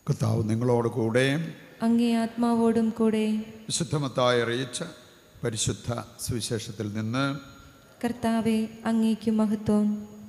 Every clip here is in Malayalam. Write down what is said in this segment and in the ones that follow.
കർത്താവ് നിങ്ങളോട് കൂടെ അങ്ങേ ആത്മാവോടും കൂടെ വിശുദ്ധമത്തായി അറിയിച്ച പരിശുദ്ധ സുവിശേഷത്തിൽ നിന്ന് കർത്താവെ അങ്ങേക്കു മഹത്വം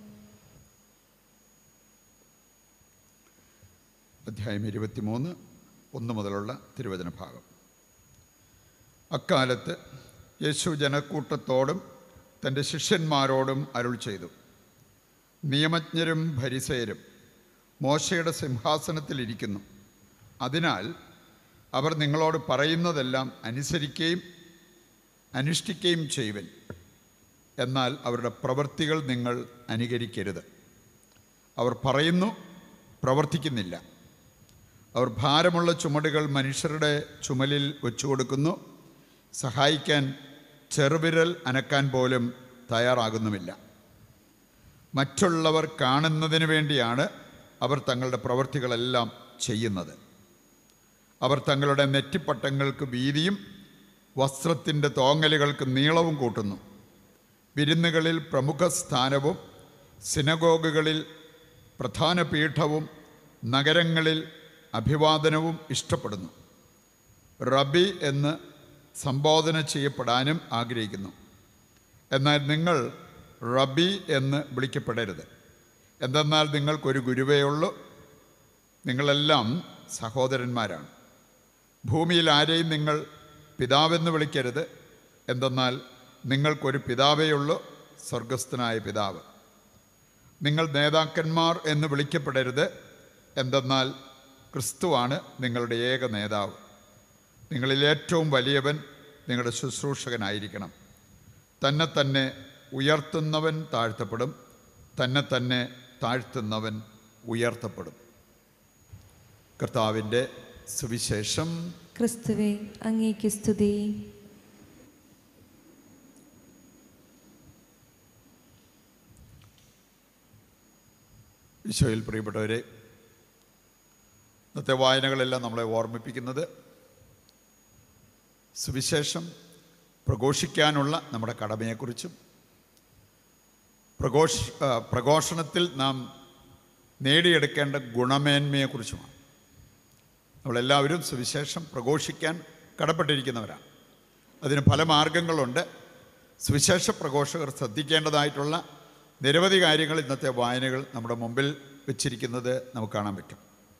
അധ്യായം ഇരുപത്തിമൂന്ന് ഒന്ന് മുതലുള്ള തിരുവചന ഭാഗം അക്കാലത്ത് യേശു ജനക്കൂട്ടത്തോടും തൻ്റെ ശിഷ്യന്മാരോടും അരുൾ ചെയ്തു നിയമജ്ഞരും ഭരിസയരും മോശയുടെ സിംഹാസനത്തിലിരിക്കുന്നു അതിനാൽ അവർ നിങ്ങളോട് പറയുന്നതെല്ലാം അനുസരിക്കുകയും അനുഷ്ഠിക്കുകയും ചെയ്യുവൻ എന്നാൽ അവരുടെ പ്രവൃത്തികൾ നിങ്ങൾ അനുകരിക്കരുത് അവർ പറയുന്നു പ്രവർത്തിക്കുന്നില്ല അവർ ഭാരമുള്ള ചുമടുകൾ മനുഷ്യരുടെ ചുമലിൽ വെച്ചു കൊടുക്കുന്നു സഹായിക്കാൻ ചെറുവിരൽ അനക്കാൻ പോലും തയ്യാറാകുന്നുമില്ല മറ്റുള്ളവർ കാണുന്നതിന് വേണ്ടിയാണ് അവർ തങ്ങളുടെ പ്രവൃത്തികളെല്ലാം ചെയ്യുന്നത് അവർ തങ്ങളുടെ നെറ്റിപ്പട്ടങ്ങൾക്ക് വീതിയും വസ്ത്രത്തിൻ്റെ തോങ്ങലുകൾക്ക് നീളവും കൂട്ടുന്നു വിരുന്നുകളിൽ പ്രമുഖ സ്ഥാനവും സിനഗോഗുകളിൽ പ്രധാന പീഠവും നഗരങ്ങളിൽ അഭിവാദനവും ഇഷ്ടപ്പെടുന്നു റബി എന്ന് സംബോധന ചെയ്യപ്പെടാനും ആഗ്രഹിക്കുന്നു എന്നാൽ നിങ്ങൾ റബി എന്ന് വിളിക്കപ്പെടരുത് എന്തെന്നാൽ നിങ്ങൾക്കൊരു ഗുരുവേ ഉള്ളൂ നിങ്ങളെല്ലാം സഹോദരന്മാരാണ് ഭൂമിയിൽ ആരെയും നിങ്ങൾ പിതാവെന്ന് വിളിക്കരുത് എന്തെന്നാൽ നിങ്ങൾക്കൊരു പിതാവേയുള്ളൂ സ്വർഗസ്ഥനായ പിതാവ് നിങ്ങൾ നേതാക്കന്മാർ എന്ന് വിളിക്കപ്പെടരുത് എന്തെന്നാൽ ക്രിസ്തുവാണ് നിങ്ങളുടെ ഏക നേതാവ് നിങ്ങളിൽ ഏറ്റവും വലിയവൻ നിങ്ങളുടെ ശുശ്രൂഷകനായിരിക്കണം തന്നെ തന്നെ ഉയർത്തുന്നവൻ താഴ്ത്തപ്പെടും തന്നെ തന്നെ താഴ്ത്തുന്നവൻ ഉയർത്തപ്പെടും കർത്താവിൻ്റെ സുവിശേഷം ക്രിസ്തുവെ അങ്ങേക്ക് സ്തുതി ഈശോയിൽ പ്രിയപ്പെട്ടവരെ ഇന്നത്തെ വായനകളെല്ലാം നമ്മളെ ഓർമ്മിപ്പിക്കുന്നത് സുവിശേഷം പ്രഘോഷിക്കാനുള്ള നമ്മുടെ കടമയെക്കുറിച്ചും പ്രഘോഷ ആ, പ്രഘോഷണത്തിൽ നാം നേടിയെടുക്കേണ്ട ഗുണമേന്മയെക്കുറിച്ചുമാണ് നമ്മളെല്ലാവരും സുവിശേഷം പ്രഘോഷിക്കാൻ കടപ്പെട്ടിരിക്കുന്നവരാണ് അതിന് പല മാർഗങ്ങളുണ്ട് സുവിശേഷ പ്രഘോഷകർ ശ്രദ്ധിക്കേണ്ടതായിട്ടുള്ള നിരവധി കാര്യങ്ങൾ ഇന്നത്തെ വായനകൾ നമ്മുടെ മുമ്പിൽ വെച്ചിരിക്കുന്നത് നമുക്ക് കാണാൻ പറ്റും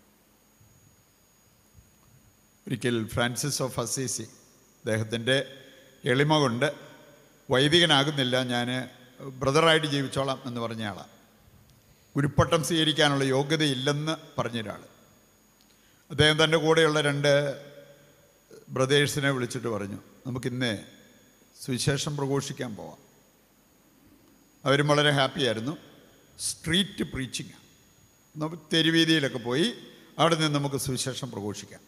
ഒരിക്കൽ ഫ്രാൻസിസ് ഓഫ് അസീസി അദ്ദേഹത്തിൻ്റെ എളിമ കൊണ്ട് വൈദികനാകുന്നില്ല ഞാൻ ബ്രദറായിട്ട് ജീവിച്ചോളാം എന്ന് പറഞ്ഞ ആളാണ് ഗുരുപ്പട്ടം സ്വീകരിക്കാനുള്ള യോഗ്യതയില്ലെന്ന് പറഞ്ഞൊരാൾ അദ്ദേഹം തൻ്റെ കൂടെയുള്ള രണ്ട് ബ്രദേഴ്സിനെ വിളിച്ചിട്ട് പറഞ്ഞു നമുക്കിന്ന് സുവിശേഷം പ്രഘോഷിക്കാൻ പോവാം അവരും വളരെ ഹാപ്പിയായിരുന്നു സ്ട്രീറ്റ് പ്രീച്ചിങ് നമുക്ക് തെരുവീതിയിലൊക്കെ പോയി അവിടെ നിന്ന് നമുക്ക് സുവിശേഷം പ്രഘോഷിക്കാം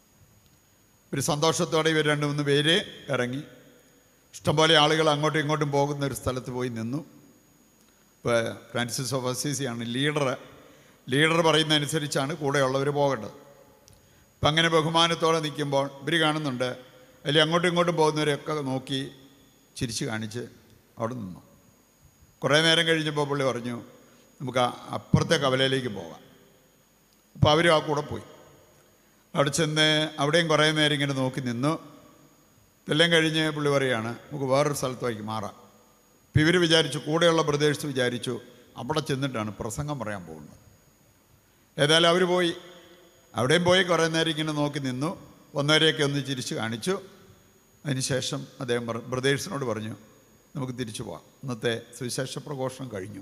ഒരു സന്തോഷത്തോടെ ഇവർ രണ്ട് മൂന്ന് പേര് ഇറങ്ങി ഇഷ്ടംപോലെ ആളുകൾ അങ്ങോട്ടും ഇങ്ങോട്ടും പോകുന്ന ഒരു സ്ഥലത്ത് പോയി നിന്നു ഇപ്പോൾ ഫ്രാൻസിസ് ഓഫ് അസീസിയാണ് ലീഡർ ലീഡർ പറയുന്ന അനുസരിച്ചാണ് കൂടെയുള്ളവർ പോകേണ്ടത് അപ്പം അങ്ങനെ ബഹുമാനത്തോടെ നിൽക്കുമ്പോൾ ഇവർ കാണുന്നുണ്ട് അതിൽ അങ്ങോട്ടും ഇങ്ങോട്ടും പോകുന്നവരെയൊക്കെ നോക്കി ചിരിച്ച് കാണിച്ച് അവിടെ നിന്നു കുറേ നേരം കഴിഞ്ഞപ്പോൾ പുള്ളി പറഞ്ഞു നമുക്ക് ആ അപ്പുറത്തെ കവലയിലേക്ക് പോകാം അപ്പോൾ അവരും ആ കൂടെ പോയി അവിടെ ചെന്ന് അവിടെയും കുറേ നേരം ഇങ്ങനെ നോക്കി നിന്നു ഇതെല്ലാം കഴിഞ്ഞ് പുള്ളി പറയുകയാണ് നമുക്ക് വേറൊരു സ്ഥലത്തേക്ക് മാറാം അപ്പോൾ ഇവർ വിചാരിച്ചു കൂടെയുള്ള ബ്രദേഴ്സ് വിചാരിച്ചു അവിടെ ചെന്നിട്ടാണ് പ്രസംഗം പറയാൻ പോകുന്നത് ഏതായാലും അവർ പോയി അവിടെയും പോയി കുറേ നേരം ഇങ്ങനെ നോക്കി നിന്നു ഒന്നവരെയൊക്കെ ഒന്ന് ചിരിച്ച് കാണിച്ചു അതിനുശേഷം അദ്ദേഹം പറ ബ്രദേഴ്സിനോട് പറഞ്ഞു നമുക്ക് തിരിച്ചു പോവാം ഇന്നത്തെ സുവിശേഷ പ്രഘോഷണം കഴിഞ്ഞു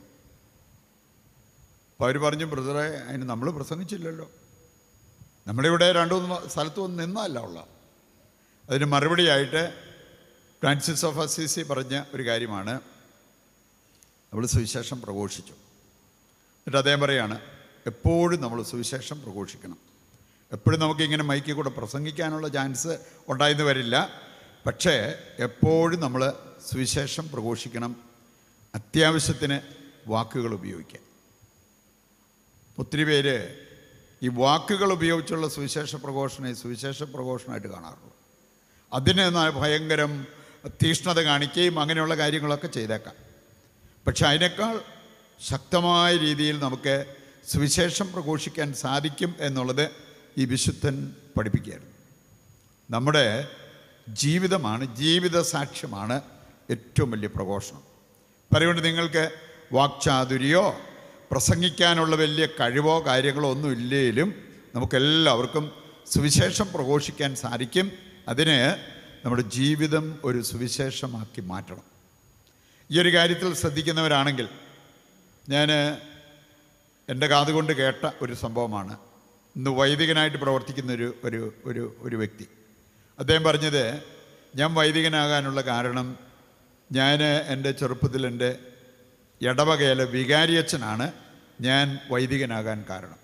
അപ്പോൾ അവർ പറഞ്ഞു ബ്രദറെ അതിന് നമ്മൾ പ്രസംഗിച്ചില്ലല്ലോ നമ്മളിവിടെ രണ്ടു മൂന്ന് സ്ഥലത്ത് വന്ന് നിന്നല്ല ഉള്ള അതിന് മറുപടിയായിട്ട് ഫ്രാൻസിസ് ഓഫ് അസീസി പറഞ്ഞ ഒരു കാര്യമാണ് നമ്മൾ സുവിശേഷം പ്രഘോഷിച്ചു എന്നിട്ട് അദ്ദേഹം പറയാണ് എപ്പോഴും നമ്മൾ സുവിശേഷം പ്രഘോഷിക്കണം എപ്പോഴും നമുക്കിങ്ങനെ മൈക്കിൽ കൂടെ പ്രസംഗിക്കാനുള്ള ചാൻസ് ഉണ്ടായെന്ന് വരില്ല പക്ഷേ എപ്പോഴും നമ്മൾ സുവിശേഷം പ്രഘോഷിക്കണം അത്യാവശ്യത്തിന് വാക്കുകൾ ഉപയോഗിക്കുക ഒത്തിരി പേര് ഈ വാക്കുകൾ ഉപയോഗിച്ചുള്ള സുവിശേഷ പ്രഘോഷണം ഈ സുവിശേഷ പ്രഘോഷണമായിട്ട് കാണാറുള്ളൂ അതിന് ന- ഭയങ്കരം തീഷ്ണത കാണിക്കുകയും അങ്ങനെയുള്ള കാര്യങ്ങളൊക്കെ ചെയ്തേക്കാം പക്ഷെ അതിനേക്കാൾ ശക്തമായ രീതിയിൽ നമുക്ക് സുവിശേഷം പ്രഘോഷിക്കാൻ സാധിക്കും എന്നുള്ളത് ഈ വിശുദ്ധൻ പഠിപ്പിക്കുകയായിരുന്നു നമ്മുടെ ജീവിതമാണ് ജീവിത സാക്ഷ്യമാണ് ഏറ്റവും വലിയ പ്രഘോഷണം പറയുകൊണ്ട് നിങ്ങൾക്ക് വാക്ചാതുര്യോ പ്രസംഗിക്കാനുള്ള വലിയ കഴിവോ കാര്യങ്ങളോ ഒന്നും ഇല്ലേലും നമുക്കെല്ലാവർക്കും സുവിശേഷം പ്രഘോഷിക്കാൻ സാധിക്കും അതിന് നമ്മുടെ ജീവിതം ഒരു സുവിശേഷമാക്കി മാറ്റണം ഈ ഒരു കാര്യത്തിൽ ശ്രദ്ധിക്കുന്നവരാണെങ്കിൽ ഞാൻ എൻ്റെ കാതുകൊണ്ട് കേട്ട ഒരു സംഭവമാണ് ഇന്ന് വൈദികനായിട്ട് പ്രവർത്തിക്കുന്ന ഒരു ഒരു ഒരു ഒരു വ്യക്തി അദ്ദേഹം പറഞ്ഞത് ഞാൻ വൈദികനാകാനുള്ള കാരണം ഞാൻ എൻ്റെ ചെറുപ്പത്തിൽ എൻ്റെ ഇടവകയിലെ വികാരിയച്ഛനാണ് ഞാൻ വൈദികനാകാൻ കാരണം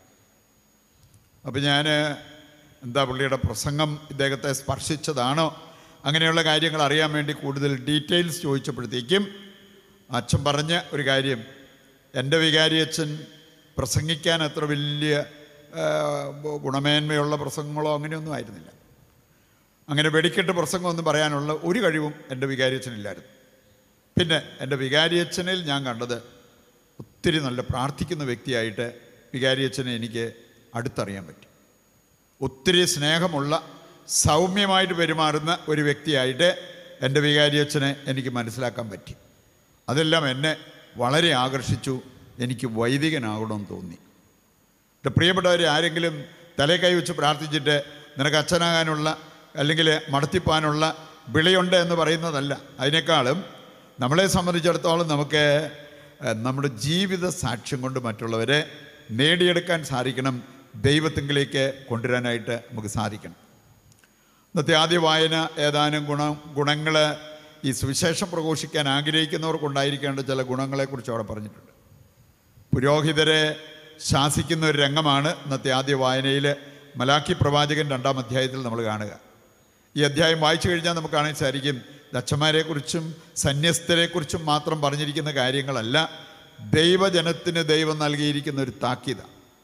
അപ്പോൾ ഞാൻ എന്താ പുള്ളിയുടെ പ്രസംഗം ഇദ്ദേഹത്തെ സ്പർശിച്ചതാണോ അങ്ങനെയുള്ള കാര്യങ്ങൾ അറിയാൻ വേണ്ടി കൂടുതൽ ഡീറ്റെയിൽസ് ചോദിച്ചപ്പോഴത്തേക്കും അച്ഛൻ പറഞ്ഞ ഒരു കാര്യം എൻ്റെ വികാരിയച്ഛൻ പ്രസംഗിക്കാൻ അത്ര വലിയ ആ, ഗുണമേന്മയുള്ള പ്രസംഗങ്ങളോ അങ്ങനെയൊന്നും ആയിരുന്നില്ല അങ്ങനെ വെടിക്കെട്ട് പ്രസംഗമൊന്നും പറയാനുള്ള ഒരു കഴിവും എൻ്റെ വികാരിയച്ഛനില്ലായിരുന്നു പിന്നെ എൻ്റെ വികാരിയച്ഛനിൽ ഞാൻ കണ്ടത് ഒത്തിരി നല്ല പ്രാർത്ഥിക്കുന്ന വ്യക്തിയായിട്ട് വികാരിയച്ഛനെ എനിക്ക് അടുത്തറിയാൻ പറ്റി ഒത്തിരി സ്നേഹമുള്ള സൗമ്യമായിട്ട് പെരുമാറുന്ന ഒരു വ്യക്തിയായിട്ട് എൻ്റെ വികാരിയച്ഛനെ എനിക്ക് മനസ്സിലാക്കാൻ പറ്റി അതെല്ലാം എന്നെ വളരെ ആകർഷിച്ചു എനിക്ക് വൈദികനാകണമെന്ന് തോന്നി എൻ്റെ പ്രിയപ്പെട്ടവരെ ആരെങ്കിലും തലേ കൈ വെച്ച് പ്രാർത്ഥിച്ചിട്ട് നിനക്ക് അച്ഛനാകാനുള്ള അല്ലെങ്കിൽ മടത്തിപ്പാനുള്ള വിളയുണ്ട് എന്ന് പറയുന്നതല്ല അതിനേക്കാളും നമ്മളെ സംബന്ധിച്ചിടത്തോളം നമുക്ക് ഏഹ്, നമ്മുടെ ജീവിത സാക്ഷ്യം കൊണ്ട് മറ്റുള്ളവരെ നേടിയെടുക്കാൻ സാധിക്കണം ദൈവത്തിങ്കിലേക്ക് കൊണ്ടുവരാനായിട്ട് നമുക്ക് സാധിക്കണം ഇന്നത്തെ ആദ്യ വായന ഏതാനും ഗുണ ഗുണങ്ങൾ ഈ സുവിശേഷം പ്രഘോഷിക്കാൻ ആഗ്രഹിക്കുന്നവർക്കുണ്ടായിരിക്കേണ്ട ചില ഗുണങ്ങളെക്കുറിച്ച് അവിടെ പറഞ്ഞിട്ടുണ്ട് പുരോഹിതരെ ശാസിക്കുന്ന ഒരു രംഗമാണ് ഇന്നത്തെ ആദ്യ വായനയിൽ മലാക്കി പ്രവാചകൻ രണ്ടാം അധ്യായത്തിൽ നമ്മൾ കാണുക ഈ അധ്യായം വായിച്ചു കഴിഞ്ഞാൽ നമുക്ക് കാണാൻ സാധിക്കും ദച്ചന്മാരെക്കുറിച്ചും സന്യസ്തരെക്കുറിച്ചും മാത്രം പറഞ്ഞിരിക്കുന്ന കാര്യങ്ങളല്ല ദൈവജനത്തിന് ദൈവം നൽകിയിരിക്കുന്ന ഒരു താക്കീത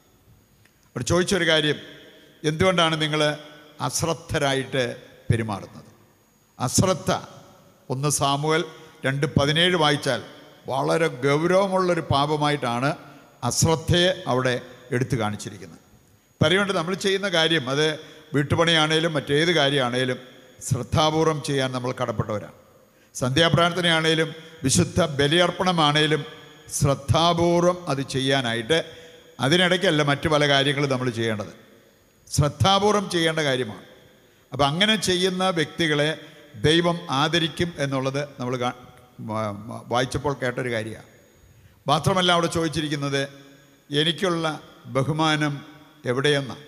അവിടെ ചോദിച്ചൊരു കാര്യം എന്തുകൊണ്ടാണ് നിങ്ങൾ അശ്രദ്ധരായിട്ട് പെരുമാറുന്നത് അശ്രദ്ധ ഒന്ന് സാമുവൽ രണ്ട് പതിനേഴ് വായിച്ചാൽ വളരെ ഗൗരവമുള്ളൊരു പാപമായിട്ടാണ് അശ്രദ്ധയെ അവിടെ എടുത്തു കാണിച്ചിരിക്കുന്നത് പറയുകൊണ്ട് നമ്മൾ ചെയ്യുന്ന കാര്യം അത് വീട്ടുപണിയാണേലും മറ്റേത് കാര്യമാണേലും ശ്രദ്ധാപൂർവം ചെയ്യാൻ നമ്മൾ കടപ്പെട്ടവരാണ് സന്ധ്യാപ്രാർത്ഥനയാണേലും വിശുദ്ധ ബലിയർപ്പണമാണേലും ശ്രദ്ധാപൂർവം അത് ചെയ്യാനായിട്ട് അതിനിടയ്ക്കല്ല മറ്റു പല കാര്യങ്ങളും നമ്മൾ ചെയ്യേണ്ടത് ശ്രദ്ധാപൂർവം ചെയ്യേണ്ട കാര്യമാണ് അപ്പം അങ്ങനെ ചെയ്യുന്ന വ്യക്തികളെ ദൈവം ആദരിക്കും എന്നുള്ളത് നമ്മൾ കാ- വ- വ- വായിച്ചപ്പോൾ കേട്ടൊരു കാര്യമാണ് മാത്രമല്ല അവിടെ ചോദിച്ചിരിക്കുന്നത് എനിക്കുള്ള ബഹുമാനം എവിടെയെന്നാണ്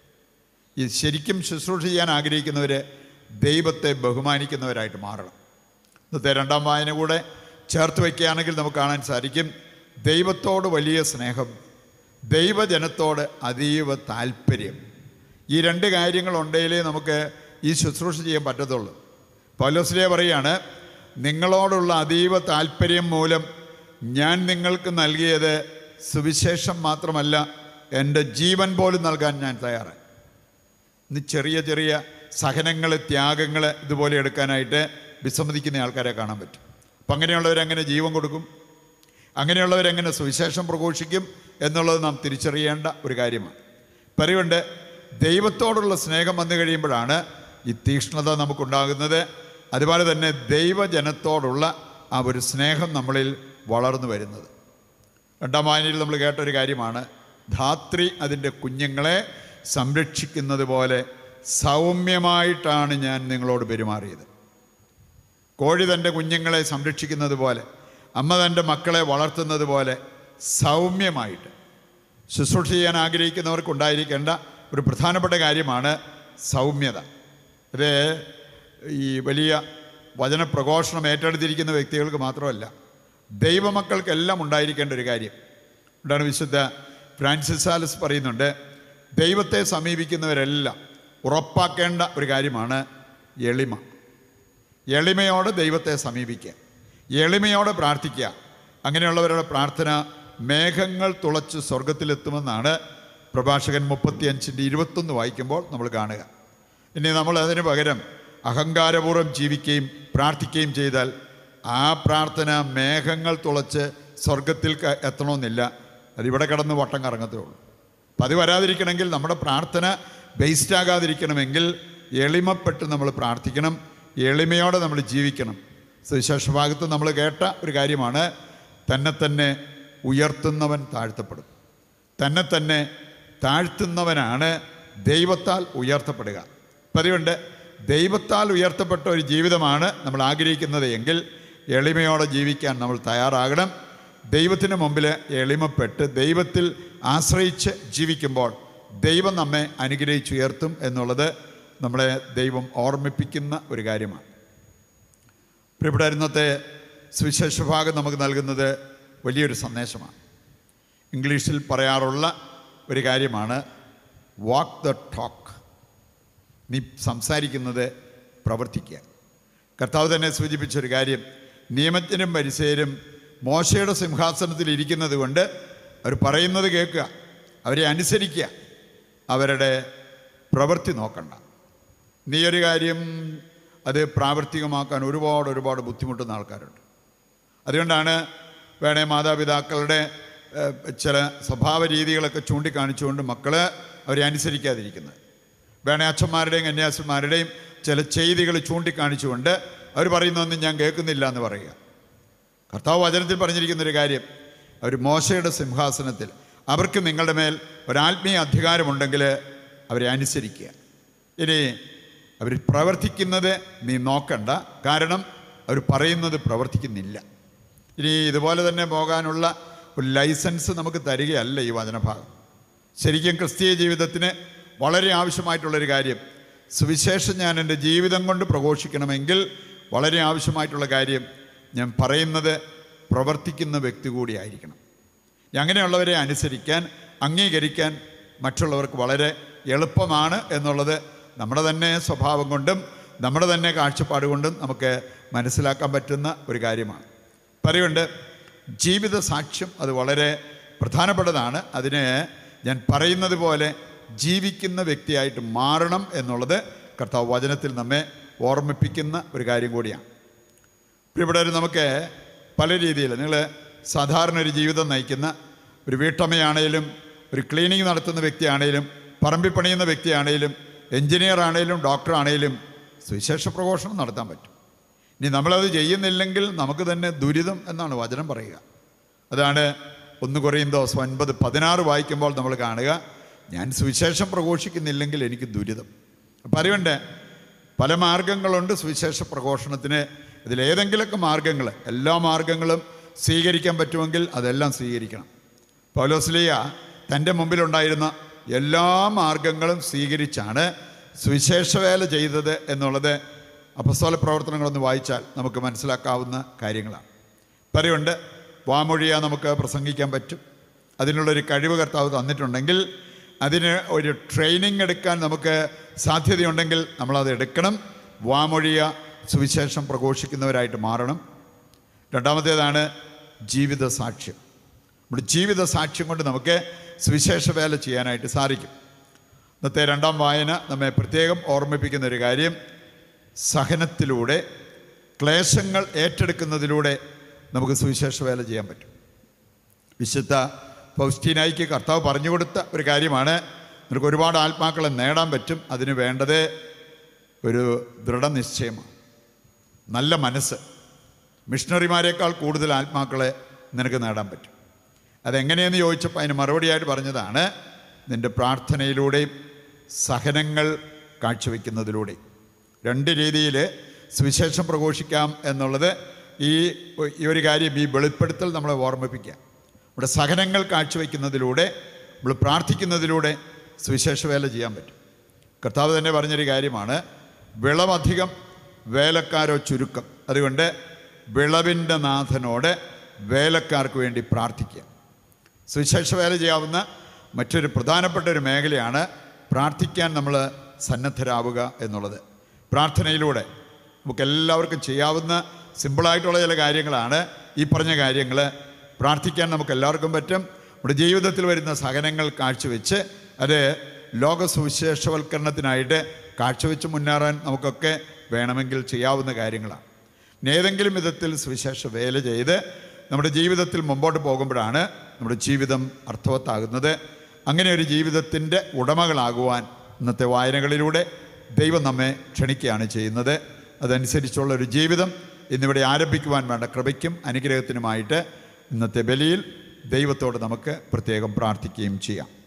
ഈ ശരിക്കും ശുശ്രൂഷ ചെയ്യാൻ ആഗ്രഹിക്കുന്നവർ ദൈവത്തെ ബഹുമാനിക്കുന്നവരായിട്ട് മാറണം ഇന്നത്തെ രണ്ടാം വായന കൂടെ ചേർത്ത് വയ്ക്കുകയാണെങ്കിൽ നമുക്ക് കാണാൻ സാധിക്കും ദൈവത്തോട് വലിയ സ്നേഹം ദൈവജനത്തോട് അതീവ താല്പര്യം ഈ രണ്ട് കാര്യങ്ങളുണ്ടെങ്കിലേ നമുക്ക് ഈ ശുശ്രൂഷ ചെയ്യാൻ പറ്റത്തുള്ളൂ പൗലോസ്ലിയ പറയാണ് നിങ്ങളോടുള്ള അതീവ താല്പര്യം മൂലം ഞാൻ നിങ്ങൾക്ക് നൽകിയത് സുവിശേഷം മാത്രമല്ല എൻ്റെ ജീവൻ പോലും നൽകാൻ ഞാൻ തയ്യാറാണ് ഇന്ന് ചെറിയ ചെറിയ സഹനങ്ങൾ ത്യാഗങ്ങൾ ഇതുപോലെ എടുക്കാനായിട്ട് വിസമ്മതിക്കുന്ന ആൾക്കാരെ കാണാൻ പറ്റും അപ്പം അങ്ങനെയുള്ളവരെങ്ങനെ ജീവൻ കൊടുക്കും അങ്ങനെയുള്ളവരെങ്ങനെ സുവിശേഷം പ്രഘോഷിക്കും എന്നുള്ളത് നാം തിരിച്ചറിയേണ്ട ഒരു കാര്യമാണ് പറയുണ്ട് ദൈവത്തോടുള്ള സ്നേഹം വന്നു കഴിയുമ്പോഴാണ് ഈ തീക്ഷ്ണത നമുക്കുണ്ടാകുന്നത് അതുപോലെ തന്നെ ദൈവജനത്തോടുള്ള ആ ഒരു സ്നേഹം നമ്മളിൽ വളർന്നു വരുന്നത് രണ്ടാം വായനയിൽ നമ്മൾ കേട്ടൊരു കാര്യമാണ് ധാത്രി അതിൻ്റെ കുഞ്ഞുങ്ങളെ സംരക്ഷിക്കുന്നത് പോലെ സൗമ്യമായിട്ടാണ് ഞാൻ നിങ്ങളോട് പെരുമാറിയത് കോഴി തൻ്റെ കുഞ്ഞുങ്ങളെ സംരക്ഷിക്കുന്നത് പോലെ അമ്മ തൻ്റെ മക്കളെ വളർത്തുന്നത് പോലെ സൗമ്യമായിട്ട് ശുശ്രൂഷ ചെയ്യാൻ ആഗ്രഹിക്കുന്നവർക്കുണ്ടായിരിക്കേണ്ട ഒരു പ്രധാനപ്പെട്ട കാര്യമാണ് സൗമ്യത ഇത് ഈ വലിയ വചനപ്രഘോഷണം ഏറ്റെടുത്തിരിക്കുന്ന വ്യക്തികൾക്ക് മാത്രമല്ല ദൈവമക്കൾക്കെല്ലാം ഉണ്ടായിരിക്കേണ്ട ഒരു കാര്യം ഉണ്ടാണ് വിശുദ്ധ ഫ്രാൻസിസ് സാലസ് പറയുന്നുണ്ട് ദൈവത്തെ സമീപിക്കുന്നവരെല്ലാം ഉറപ്പാക്കേണ്ട ഒരു കാര്യമാണ് എളിമ എളിമയോടെ ദൈവത്തെ സമീപിക്കുക എളിമയോടെ പ്രാർത്ഥിക്കുക അങ്ങനെയുള്ളവരുടെ പ്രാർത്ഥന മേഘങ്ങൾ തുളച്ച് സ്വർഗത്തിലെത്തുമെന്നാണ് പ്രഭാഷകൻ മുപ്പത്തിയഞ്ചിൻ്റെ ഇരുപത്തൊന്ന് വായിക്കുമ്പോൾ നമ്മൾ കാണുക ഇനി നമ്മൾ അതിന് പകരം അഹങ്കാരപൂർവ്വം ജീവിക്കുകയും പ്രാർത്ഥിക്കുകയും ചെയ്താൽ ആ പ്രാർത്ഥന മേഘങ്ങൾ തുളച്ച് സ്വർഗത്തിൽ ക- എത്തണമെന്നില്ല അതിവിടെ കിടന്ന് വട്ടം കറങ്ങത്തേ ഉള്ളൂ അപ്പം അത് വരാതിരിക്കണമെങ്കിൽ നമ്മുടെ പ്രാർത്ഥന വേസ്റ്റ് ആകാതിരിക്കണമെങ്കിൽ എളിമപ്പെട്ട് നമ്മൾ പ്രാർത്ഥിക്കണം എളിമയോടെ നമ്മൾ ജീവിക്കണം സുവിശേഷ ഭാഗത്ത് നമ്മൾ കേട്ട ഒരു കാര്യമാണ് തന്നെ തന്നെ ഉയർത്തുന്നവൻ താഴ്ത്തപ്പെടും തന്നെ തന്നെ താഴ്ത്തുന്നവനാണ് ദൈവത്താൽ ഉയർത്തപ്പെടുക അപ്പം അതുകൊണ്ട് ദൈവത്താൽ ഉയർത്തപ്പെട്ട ഒരു ജീവിതമാണ് നമ്മൾ ആഗ്രഹിക്കുന്നത് എങ്കിൽ എളിമയോടെ ജീവിക്കാൻ നമ്മൾ തയ്യാറാകണം ദൈവത്തിന് മുമ്പിൽ എളിമപ്പെട്ട് ദൈവത്തിൽ ആശ്രയിച്ച് ജീവിക്കുമ്പോൾ ദൈവം നമ്മെ അനുഗ്രഹിച്ചുയർത്തും എന്നുള്ളത് നമ്മളെ ദൈവം ഓർമ്മിപ്പിക്കുന്ന ഒരു കാര്യമാണ് പ്രിയപ്പെട്ട ഇന്നത്തെ സുവിശേഷ ഭാഗം നമുക്ക് നൽകുന്നത് വലിയൊരു സന്ദേശമാണ് ഇംഗ്ലീഷിൽ പറയാറുള്ള ഒരു കാര്യമാണ് വാക്ക് ദ ടോക്ക് നീ സംസാരിക്കുന്നത് പ്രവർത്തിക്കുക കർത്താവ് തന്നെ സൂചിപ്പിച്ചൊരു കാര്യം നിയമജ്ഞനും പരിസരും മോശയുടെ സിംഹാസനത്തിൽ ഇരിക്കുന്നത് കൊണ്ട് അവർ പറയുന്നത് കേൾക്കുക അവരെ അനുസരിക്കുക അവരുടെ പ്രവൃത്തി നോക്കണ്ട നീ ഒരു കാര്യം അത് പ്രാവർത്തികമാക്കാൻ ഒരുപാട് ഒരുപാട് ബുദ്ധിമുട്ടുന്ന ആൾക്കാരുണ്ട് അതുകൊണ്ടാണ് വേണേ മാതാപിതാക്കളുടെ ഏഹ്, ചില സ്വഭാവ രീതികളൊക്കെ ചൂണ്ടിക്കാണിച്ചുകൊണ്ട് മക്കൾ അവരെ അനുസരിക്കാതിരിക്കുന്നത് വേണേ അച്ഛന്മാരുടെയും കന്യാസന്മാരുടെയും ചില ചെയ്തികൾ ചൂണ്ടിക്കാണിച്ചുകൊണ്ട് അവർ പറയുന്നതൊന്നും ഞാൻ കേൾക്കുന്നില്ല എന്ന് പറയുക കർത്താവ് വചനത്തിൽ പറഞ്ഞിരിക്കുന്ന ഒരു കാര്യം അവർ മോശയുടെ സിംഹാസനത്തിൽ അവർക്ക് നിങ്ങളുടെ മേൽ ഒരാത്മീയ അധികാരമുണ്ടെങ്കിൽ അവരെ അനുസരിക്കുക ഇനി അവർ പ്രവർത്തിക്കുന്നത് നീ നോക്കണ്ട കാരണം അവർ പറയുന്നത് പ്രവർത്തിക്കുന്നില്ല ഇനി ഇതുപോലെ തന്നെ പോകാനുള്ള ഒരു ലൈസൻസ് നമുക്ക് തരികയല്ല ഈ വചനഭാഗം ശരിക്കും ക്രിസ്തീയ ജീവിതത്തിന് വളരെ ആവശ്യമായിട്ടുള്ളൊരു കാര്യം സുവിശേഷം ഞാൻ എൻ്റെ ജീവിതം കൊണ്ട് പ്രഘോഷിക്കണമെങ്കിൽ വളരെ ആവശ്യമായിട്ടുള്ള കാര്യം ഞാൻ പറയുന്നത് പ്രവർത്തിക്കുന്ന വ്യക്തി കൂടിയായിരിക്കണം അങ്ങനെയുള്ളവരെ അനുസരിക്കാൻ അംഗീകരിക്കാൻ മറ്റുള്ളവർക്ക് വളരെ എളുപ്പമാണ് എന്നുള്ളത് നമ്മുടെ തന്നെ സ്വഭാവം കൊണ്ടും നമ്മുടെ തന്നെ കാഴ്ചപ്പാട് കൊണ്ടും നമുക്ക് മനസ്സിലാക്കാൻ പറ്റുന്ന ഒരു കാര്യമാണ് പറയുണ്ട് ജീവിത സാക്ഷ്യം അത് വളരെ പ്രധാനപ്പെട്ടതാണ് അതിന് ഞാൻ പറയുന്നത് പോലെ ജീവിക്കുന്ന വ്യക്തിയായിട്ട് മാറണം എന്നുള്ളത് കർത്താവ് വചനത്തിൽ നമ്മെ ഓർമ്മിപ്പിക്കുന്ന ഒരു കാര്യം കൂടിയാണ് പ്രിയപ്പെട്ടവർ നമുക്ക് പല രീതിയിൽ നിങ്ങൾ സാധാരണ ഒരു ജീവിതം നയിക്കുന്ന ഒരു വീട്ടമ്മയാണേലും ഒരു ക്ലീനിങ് നടത്തുന്ന വ്യക്തിയാണേലും പറമ്പിൽ പണിയുന്ന വ്യക്തിയാണേലും എഞ്ചിനീയർ ആണേലും ഡോക്ടർ ആണേലും സുവിശേഷ പ്രഘോഷണം നടത്താൻ പറ്റും ഇനി നമ്മളത് ചെയ്യുന്നില്ലെങ്കിൽ നമുക്ക് തന്നെ ദുരിതം എന്നാണ് വചനം പറയുക അതാണ് ഒന്ന് കുറയുന്തോസ് ഒൻപത് പതിനാറ് വായിക്കുമ്പോൾ നമ്മൾ കാണുക ഞാൻ സുവിശേഷം പ്രഘോഷിക്കുന്നില്ലെങ്കിൽ എനിക്ക് ദുരിതം അപ്പം അതുകൊണ്ട് പല മാർഗങ്ങളുണ്ട് സുവിശേഷ പ്രഘോഷണത്തിന് ഇതിലേതെങ്കിലുമൊക്കെ മാർഗങ്ങൾ എല്ലാ മാർഗങ്ങളും സ്വീകരിക്കാൻ പറ്റുമെങ്കിൽ അതെല്ലാം സ്വീകരിക്കണം പൗലോസ്ലിയ തൻ്റെ മുമ്പിലുണ്ടായിരുന്ന എല്ലാ മാർഗങ്ങളും സ്വീകരിച്ചാണ് സുവിശേഷവേല ചെയ്തത് എന്നുള്ളത് അപസ്തോല പ്രവർത്തനങ്ങളൊന്ന് വായിച്ചാൽ നമുക്ക് മനസ്സിലാക്കാവുന്ന കാര്യങ്ങളാണ് പറയുണ്ട് വാമൊഴിയാ നമുക്ക് പ്രസംഗിക്കാൻ പറ്റും അതിനുള്ളൊരു കഴിവ് കർത്താവ് തന്നിട്ടുണ്ടെങ്കിൽ അതിന് ഒരു ട്രെയിനിങ് എടുക്കാൻ നമുക്ക് സാധ്യതയുണ്ടെങ്കിൽ നമ്മളത് എടുക്കണം വാമൊഴിയ സുവിശേഷം പ്രഘോഷിക്കുന്നവരായിട്ട് മാറണം രണ്ടാമത്തേതാണ് ജീവിത സാക്ഷ്യം നമ്മുടെ ജീവിത സാക്ഷ്യം കൊണ്ട് നമുക്ക് സുവിശേഷ വേല ചെയ്യാനായിട്ട് സാധിക്കും ഇന്നത്തെ രണ്ടാം വായന നമ്മെ പ്രത്യേകം ഓർമ്മിപ്പിക്കുന്ന ഒരു കാര്യം സഹനത്തിലൂടെ ക്ലേശങ്ങൾ ഏറ്റെടുക്കുന്നതിലൂടെ നമുക്ക് സുവിശേഷ വേല ചെയ്യാൻ പറ്റും വിശുദ്ധ ഫൗസ്റ്റീനായിക്ക് കർത്താവ് പറഞ്ഞു കൊടുത്ത ഒരു കാര്യമാണ് നിനക്ക് ഒരുപാട് ആത്മാക്കളെ നേടാൻ പറ്റും അതിന് വേണ്ടത് ഒരു ദൃഢനിശ്ചയമാണ് നല്ല മനസ്സ് മിഷണറിമാരെക്കാൾ കൂടുതൽ ആത്മാക്കളെ നിനക്ക് നേടാൻ പറ്റും അതെങ്ങനെയെന്ന് ചോദിച്ചപ്പോൾ അതിന് മറുപടിയായിട്ട് പറഞ്ഞതാണ് നിൻ്റെ പ്രാർത്ഥനയിലൂടെയും സഹനങ്ങൾ കാഴ്ചവെക്കുന്നതിലൂടെയും രണ്ട് രീതിയിൽ സുവിശേഷം പ്രഘോഷിക്കാം എന്നുള്ളത് ഈ ഈ ഒരു കാര്യം ഈ വെളിപ്പെടുത്തൽ നമ്മളെ ഓർമ്മിപ്പിക്കുക ഇവിടെ സഹനങ്ങൾ കാഴ്ചവെക്കുന്നതിലൂടെ നമ്മൾ പ്രാർത്ഥിക്കുന്നതിലൂടെ സുവിശേഷ വേല ചെയ്യാൻ പറ്റും കർത്താവ് തന്നെ പറഞ്ഞൊരു കാര്യമാണ് വിളവധികം വേലക്കാരോ ചുരുക്കം അതുകൊണ്ട് വിളവിൻ്റെ നാഥനോട് വേലക്കാർക്ക് വേണ്ടി പ്രാർത്ഥിക്കുക സുവിശേഷ വേല ചെയ്യാവുന്ന മറ്റൊരു പ്രധാനപ്പെട്ട ഒരു മേഖലയാണ് പ്രാർത്ഥിക്കാൻ നമ്മൾ സന്നദ്ധരാവുക എന്നുള്ളത് പ്രാർത്ഥനയിലൂടെ നമുക്ക് എല്ലാവർക്കും ചെയ്യാവുന്ന സിമ്പിളായിട്ടുള്ള ചില കാര്യങ്ങളാണ് ഈ പറഞ്ഞ കാര്യങ്ങൾ പ്രാർത്ഥിക്കാൻ നമുക്ക് എല്ലാവർക്കും പറ്റും നമ്മുടെ ജീവിതത്തിൽ വരുന്ന സഹനങ്ങൾ കാഴ്ചവെച്ച് അത് ലോക സുവിശേഷവൽക്കരണത്തിനായിട്ട് കാഴ്ചവെച്ച് മുന്നേറാൻ നമുക്കൊക്കെ വേണമെങ്കിൽ ചെയ്യാവുന്ന കാര്യങ്ങളാണ് ഇനി ഏതെങ്കിലും വിധത്തിൽ സുവിശേഷ വേല ചെയ്ത് നമ്മുടെ ജീവിതത്തിൽ മുമ്പോട്ട് പോകുമ്പോഴാണ് നമ്മുടെ ജീവിതം അർത്ഥവത്താകുന്നത് അങ്ങനെ ഒരു ജീവിതത്തിൻ്റെ ഉടമകളാകുവാൻ ഇന്നത്തെ വായനകളിലൂടെ ദൈവം നമ്മെ ക്ഷണിക്കുകയാണ് ചെയ്യുന്നത് അതനുസരിച്ചുള്ള ഒരു ജീവിതം ഇന്നിവിടെ ആരംഭിക്കുവാൻ വേണ്ട കൃപയ്ക്കും അനുഗ്രഹത്തിനുമായിട്ട് ഇന്നത്തെ ബലിയിൽ ദൈവത്തോട് നമുക്ക് പ്രത്യേകം പ്രാർത്ഥിക്കുകയും ചെയ്യാം